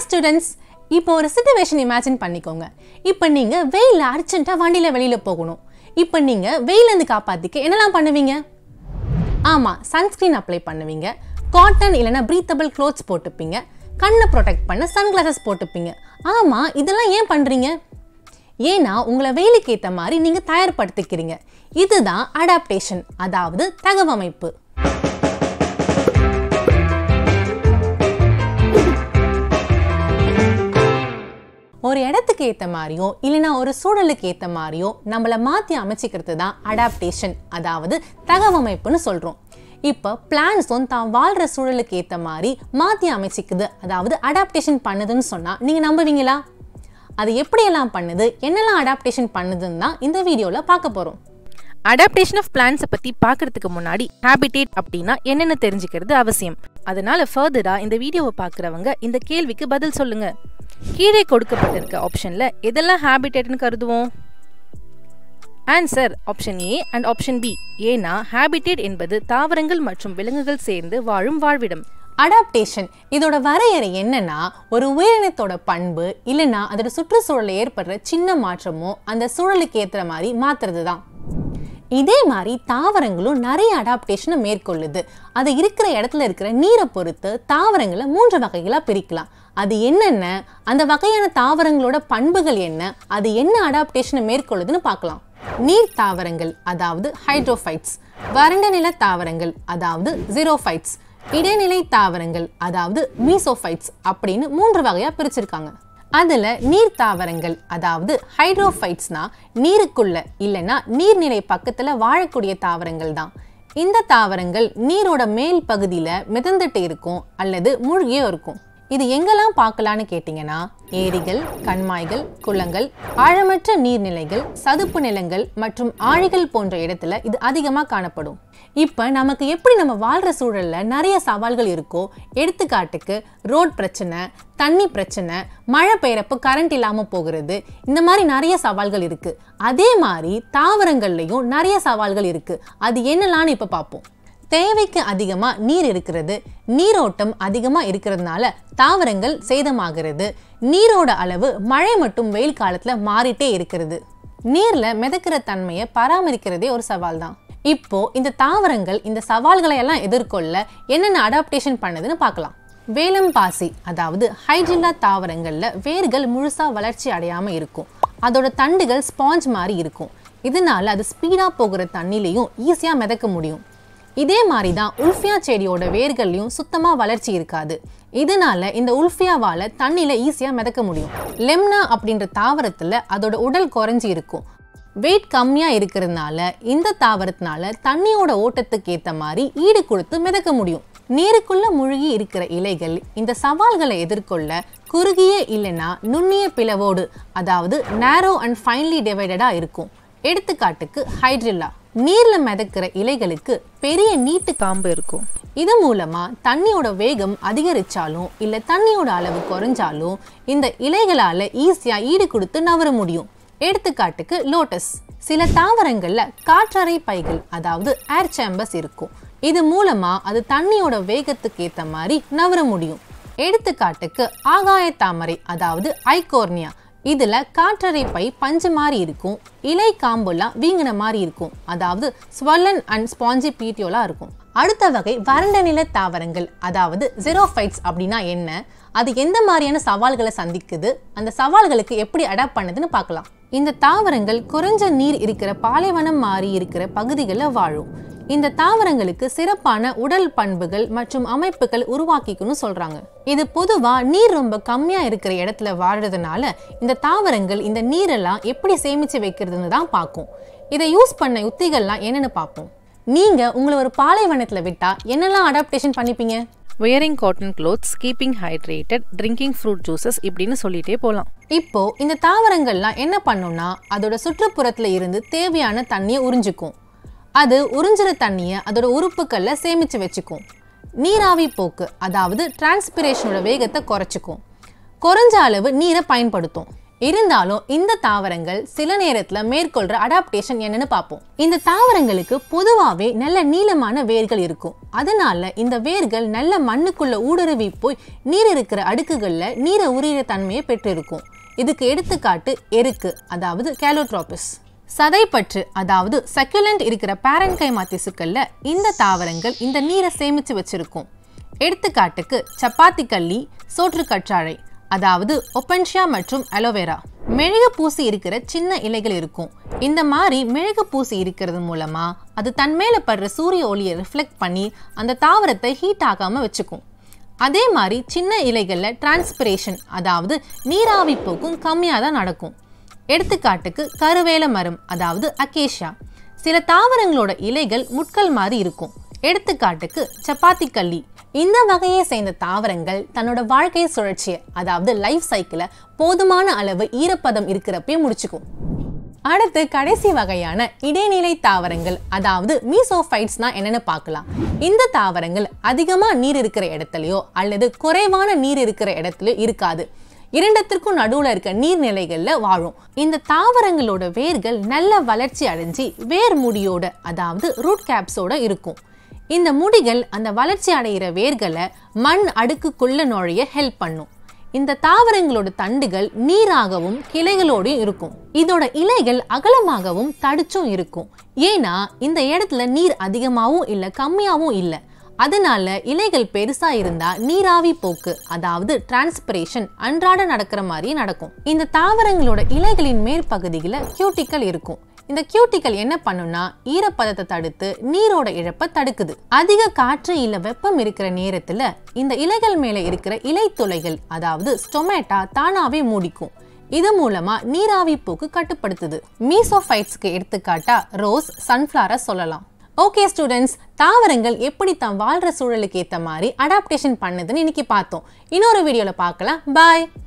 students இப்போ ஒரு situation imagine பண்ணிக்கோங்க இப்போ நீங்கள் வெயில் அர்ஜென்ட்டாக வண்டியில் வெளியில் போகணும் இப்போ நீங்கள் வெயிலேருந்து காப்பாற்றிக்க என்னெல்லாம் பண்ணுவீங்க ஆமாம் சன்ஸ்க்ரீன் அப்ளை பண்ணுவீங்க காட்டன் இல்லைன்னா ப்ரீத்தபிள் க்ளோத்ஸ் போட்டுப்பீங்க கண்ணை ப்ரொடெக்ட் பண்ண சன்கிளாசஸ் போட்டுப்பீங்க ஆமாம் இதெல்லாம் ஏன் பண்ணுறீங்க ஏன்னா உங்களை வெயிலுக்கு ஏற்ற மாதிரி நீங்கள் தயார்படுத்திக்கிறீங்க இதுதான் அடாப்டேஷன் அதாவது தகவமைப்பு ஒரு இடத்துக்கு ஏற்ற மாதிரியோ இல்லைன்னா ஒரு சூழலுக்கு ஏற்ற மாதிரியோ நம்மளை மாற்றி அமைச்சிக்கிறது தான் அடாப்டேஷன் அதாவது தகவமைப்புன்னு சொல்கிறோம் இப்போ பிளான்ஸும் தான் வாழ்கிற சூழலுக்கு ஏற்ற மாதிரி மாற்றி அமைச்சிக்குது அதாவது அடாப்டேஷன் பண்ணுதுன்னு சொன்னால் நீங்கள் நம்புவீங்களா அது எப்படியெல்லாம் பண்ணுது என்னெல்லாம் அடாப்டேஷன் பண்ணுதுன்னு தான் இந்த வீடியோவில் பார்க்க போகிறோம் அடாப்டேஷன் ஆஃப் பிளான்ஸை பற்றி பார்க்கறதுக்கு முன்னாடி ஹேபிடேட் அப்படின்னா என்னென்னு தெரிஞ்சுக்கிறது அவசியம் அதனால ஃபர்தராக இந்த வீடியோவை பார்க்குறவங்க இந்த கேள்விக்கு பதில் சொல்லுங்க கீழே கொடுக்கப்பட்டிருக்க ஆப்ஷனில் எதெல்லாம் ஹேபிடேட்னு கருதுவோம் answer option A and option B ஏன்னா ஹேபிடேட் என்பது தாவரங்கள் மற்றும் விலங்குகள் சேர்ந்து வாழும் வாழ்விடம் அடாப்டேஷன் இதோட வரையறை என்னன்னா ஒரு உயிரினத்தோட பண்பு இல்லைன்னா அதோட சுற்றுச்சூழலில் ஏற்படுற சின்ன மாற்றமோ அந்த சூழலுக்கு ஏற்றுற மாதிரி மாத்துறது தான் இதே மாதிரி தாவரங்களும் நிறைய அடாப்டேஷனை மேற்கொள்ளுது அது இருக்கிற இடத்துல இருக்கிற நீரை பொறுத்து தாவரங்களை மூன்று வகைகளாக பிரிக்கலாம் அது என்னென்ன அந்த வகையான தாவரங்களோட பண்புகள் என்ன அது என்ன அடாப்டேஷனை மேற்கொள்ளுதுன்னு பார்க்கலாம் நீர் தாவரங்கள் அதாவது ஹைட்ரோஃபைட்ஸ் வறண்ட நில தாவரங்கள் அதாவது ஜீரோஃபைட்ஸ் இடைநிலை தாவரங்கள் அதாவது மீசோஃபைட்ஸ் அப்படின்னு மூன்று வகையா பிரிச்சிருக்காங்க அதுல நீர் தாவரங்கள் அதாவது ஹைட்ரோஃபைட்ஸ்னா நீருக்குள்ள இல்லைன்னா நீர்நிலை பக்கத்துல வாழக்கூடிய தாவரங்கள் தான் இந்த தாவரங்கள் நீரோட மேல் பகுதியில மிதந்துட்டு இருக்கும் அல்லது மூழ்கியே இருக்கும் இது எங்கெல்லாம் பார்க்கலான்னு கேட்டிங்கன்னா ஏரிகள் கண்மாய்கள் குளங்கள் ஆழமற்ற நீர்நிலைகள் சதுப்பு நிலங்கள் மற்றும் ஆழிகள் போன்ற இடத்துல இது அதிகமாக காணப்படும் இப்போ நமக்கு எப்படி நம்ம வாழ்கிற சூழலில் நிறைய சவால்கள் இருக்கோ எடுத்துக்காட்டுக்கு ரோட் பிரச்சனை தண்ணி பிரச்சனை மழை பெய்யறப்ப கரண்ட் இல்லாமல் போகிறது இந்த மாதிரி நிறைய சவால்கள் இருக்குது அதே மாதிரி தாவரங்கள்லையும் நிறைய சவால்கள் இருக்குது அது என்னலான்னு இப்போ பார்ப்போம் தேவைக்கு அதிகமாக நீர் இருக்கிறது நீரோட்டம் அதிகமாக இருக்கிறதுனால தாவரங்கள் சேதமாகிறது நீரோட அளவு மழை மற்றும் வெயில் காலத்தில் மாறிட்டே இருக்கிறது நீரில் மிதக்கிற தன்மையை பராமரிக்கிறதே ஒரு சவால் தான் இப்போ இந்த தாவரங்கள் இந்த சவால்களை எல்லாம் எதிர்கொள்ள என்னென்ன அடாப்டேஷன் பண்ணுதுன்னு பார்க்கலாம் வேலம் பாசி அதாவது ஹைஜில்லா தாவரங்களில் வேர்கள் முழுசாக வளர்ச்சி அடையாமல் இருக்கும் அதோட தண்டுகள் ஸ்பாஞ்ச் மாதிரி இருக்கும் இதனால அது ஸ்பீடாக போகிற தண்ணிலையும் ஈஸியாக மிதக்க முடியும் இதே மாதிரி தான் உல்ஃபியா செடியோட வேர்கள்லையும் சுத்தமாக வளர்ச்சி இருக்காது இதனால இந்த உல்ஃபியாவால் தண்ணியில் ஈஸியாக மிதக்க முடியும் லெம்னா அப்படின்ற தாவரத்தில் அதோட உடல் குறைஞ்சி இருக்கும் வெயிட் கம்மியாக இருக்கிறதுனால இந்த தாவரத்தினால தண்ணியோட ஓட்டத்துக்கு ஏற்ற மாதிரி ஈடு கொடுத்து மிதக்க முடியும் நீருக்குள்ள முழுகி இருக்கிற இலைகள் இந்த சவால்களை எதிர்கொள்ள குறுகிய இல்லைன்னா நுண்ணிய பிளவோடு அதாவது நேரோ அண்ட் ஃபைன்லி டிவைடடாக இருக்கும் எடுத்துக்காட்டுக்கு ஹைட்ரில்லா நீர்ல மிதக்கிற இலைகளுக்கு பெரிய நீட்டு காம்பு இருக்கும் இது மூலமா தண்ணியோட வேகம் அதிகரிச்சாலும் இல்ல தண்ணியோட அளவு குறைஞ்சாலும் இந்த இலைகளால ஈஸியா ஈடு கொடுத்து நவர முடியும் எடுத்துக்காட்டுக்கு லோட்டஸ் சில தாவரங்கள்ல காற்றறை பைகள் அதாவது ஏர் சேம்பர்ஸ் இருக்கும் இது மூலமா அது தண்ணியோட வேகத்துக்கு ஏத்த மாதிரி நவர முடியும் எடுத்துக்காட்டுக்கு ஆகாய தாமரை அதாவது ஐகோர்னியா இதுல காற்றறை பை பஞ்சு மாதிரி இருக்கும் இலை காம்புலாம் வீங்கின மாதிரி இருக்கும் அதாவது ஸ்வல்லன் அண்ட் ஸ்பாஞ்சி பீட்டியோலா இருக்கும் அடுத்த வகை வறண்ட நில தாவரங்கள் அதாவது ஜெரோஃபைட்ஸ் அப்படின்னா என்ன அது எந்த மாதிரியான சவால்களை சந்திக்குது அந்த சவால்களுக்கு எப்படி அடாப்ட் பண்ணுதுன்னு பார்க்கலாம் இந்த தாவரங்கள் குறைஞ்ச நீர் இருக்கிற பாலைவனம் மாறி இருக்கிற பகுதிகளில் வாழும் இந்த தாவரங்களுக்கு சிறப்பான உடல் பண்புகள் மற்றும் அமைப்புகள் உருவாக்கிக்கணும்னு சொல்றாங்க இது பொதுவா நீர் ரொம்ப கம்மியா இருக்கிற இடத்துல வாழறதுனால இந்த தாவரங்கள் இந்த நீரெல்லாம் எப்படி சேமிச்சு வைக்கிறதுன்னு தான் பார்க்கும் இதை யூஸ் பண்ண யுத்திகள்லாம் என்னன்னு பார்ப்போம் நீங்க உங்களை ஒரு பாலைவனத்துல விட்டா என்னெல்லாம் அடாப்டேஷன் பண்ணிப்பீங்க wearing cotton clothes keeping hydrated drinking fruit juices இப்படின்னு சொல்லிட்டே போகலாம் இப்போ இந்த தாவரங்கள்லாம் என்ன பண்ணும்னா அதோட சுற்றுப்புறத்துல இருந்து தேவையான தண்ணியை உறிஞ்சிக்கும் அது உறிஞ்சுற தண்ணியை அதோட உறுப்புக்கள்ல சேமிச்சு வச்சுக்கும் நீராவி போக்கு அதாவது டிரான்ஸ்பிரேஷனோட வேகத்தை குறைச்சிக்கும் குறைஞ்ச அளவு நீரை பயன்படுத்தும் இருந்தாலும் இந்த தாவரங்கள் சில நேரத்துல மேற்கொள்ற அடாப்டேஷன் என்னன்னு பார்ப்போம் இந்த தாவரங்களுக்கு பொதுவாகவே நல்ல நீளமான வேர்கள் இருக்கும் அதனால இந்த வேர்கள் நல்ல மண்ணுக்குள்ள ஊடுருவி போய் நீர் இருக்கிற அடுக்குகள்ல நீரை உரியிற தன்மையை பெற்றிருக்கும் இதுக்கு எடுத்துக்காட்டு எருக்கு அதாவது கேலோட்ரோபிஸ் சதைப்பற்று அதாவது சக்குலண்ட் இருக்கிற பேரன்கைமா திசுக்கள்ல இந்த தாவரங்கள் இந்த நீரை சேமிச்சு வச்சிருக்கும் எடுத்துக்காட்டுக்கு சப்பாத்தி கள்ளி சோற்று கற்றாழை அதாவது ஒப்பன்ஷியா மற்றும் அலோவேரா மெழுகு பூசி இருக்கிற சின்ன இலைகள் இருக்கும் இந்த மாதிரி மெழுகு பூசி இருக்கிறது மூலமா அது தன் மேல படுற சூரிய ஒளியை ரிஃப்ளெக்ட் பண்ணி அந்த தாவரத்தை ஹீட் ஆகாம வச்சுக்கும் அதே மாதிரி சின்ன இலைகள்ல டிரான்ஸ்பிரேஷன் அதாவது நீராவி போக்கும் கம்மியாக தான் நடக்கும் எடுத்துக்காட்டுக்கு கருவேல மரம் அதாவது அக்கேஷியா சில தாவரங்களோட இலைகள் முட்கள் மாதிரி இருக்கும் எடுத்துக்காட்டுக்கு சப்பாத்தி கள்ளி இந்த வகையை சேர்ந்த தாவரங்கள் தன்னோட வாழ்க்கை சுழற்சியை அதாவது லைஃப் சைக்கிளை போதுமான அளவு ஈரப்பதம் இருக்கிறப்பே முடிச்சுக்கும் அடுத்து கடைசி வகையான இடைநிலை தாவரங்கள் அதாவது மீசோஃபைட்ஸ்னா என்னன்னு பார்க்கலாம் இந்த தாவரங்கள் அதிகமா நீர் இருக்கிற இடத்துலயோ அல்லது குறைவான நீர் இருக்கிற இடத்துலயோ இருக்காது இரண்டத்திற்கும் நடுவுல இருக்க நீர்நிலைகள்ல வாழும் இந்த தாவரங்களோட வேர்கள் நல்ல வளர்ச்சி அடைஞ்சு வேர் முடியோட அதாவது ரூட் கேப்ஸோட இருக்கும் இந்த முடிகள் அந்த வளர்ச்சி அடைகிற வேர்களை மண் அடுக்குக்குள்ள நுழைய ஹெல்ப் பண்ணும் இந்த தாவரங்களோட தண்டுகள் நீராகவும் கிளைகளோடையும் இருக்கும் இதோட இலைகள் அகலமாகவும் தடிச்சும் இருக்கும் ஏன்னா இந்த இடத்துல நீர் அதிகமாகவும் இல்லை கம்மியாகவும் இல்லை அதனால இலைகள் பெருசா இருந்தா நீராவி போக்கு அதாவது டிரான்ஸ்பிரேஷன் அன்றாட நடக்கிற மாதிரியே நடக்கும் இந்த தாவரங்களோட இலைகளின் மேற்பகுதியில கியூட்டிக்கல் இருக்கும் இந்த கியூட்டிக்கல் என்ன பண்ணும்னா ஈரப்பதத்தை தடுத்து நீரோட இழப்பை தடுக்குது அதிக காற்று இல்ல வெப்பம் இருக்கிற நேரத்துல இந்த இலைகள் மேல இருக்கிற இலைத்துளைகள் அதாவது ஸ்டொமேட்டா தானாவே மூடிக்கும் இது மூலமா நீராவி போக்கு கட்டுப்படுத்துது மீசோஃபைட்ஸ்க்கு எடுத்துக்காட்டா ரோஸ் சன்ஃப்ளவரை சொல்லலாம் ஓகே ஸ்டூடெண்ட்ஸ் தாவரங்கள் எப்படி தான் வாழ்ற சூழலுக்கு ஏத்த மாதிரி அடாப்டேஷன் பண்ணுதுன்னு இன்னைக்கு பார்த்தோம் இன்னொரு வீடியோல பார்க்கலாம் பாய்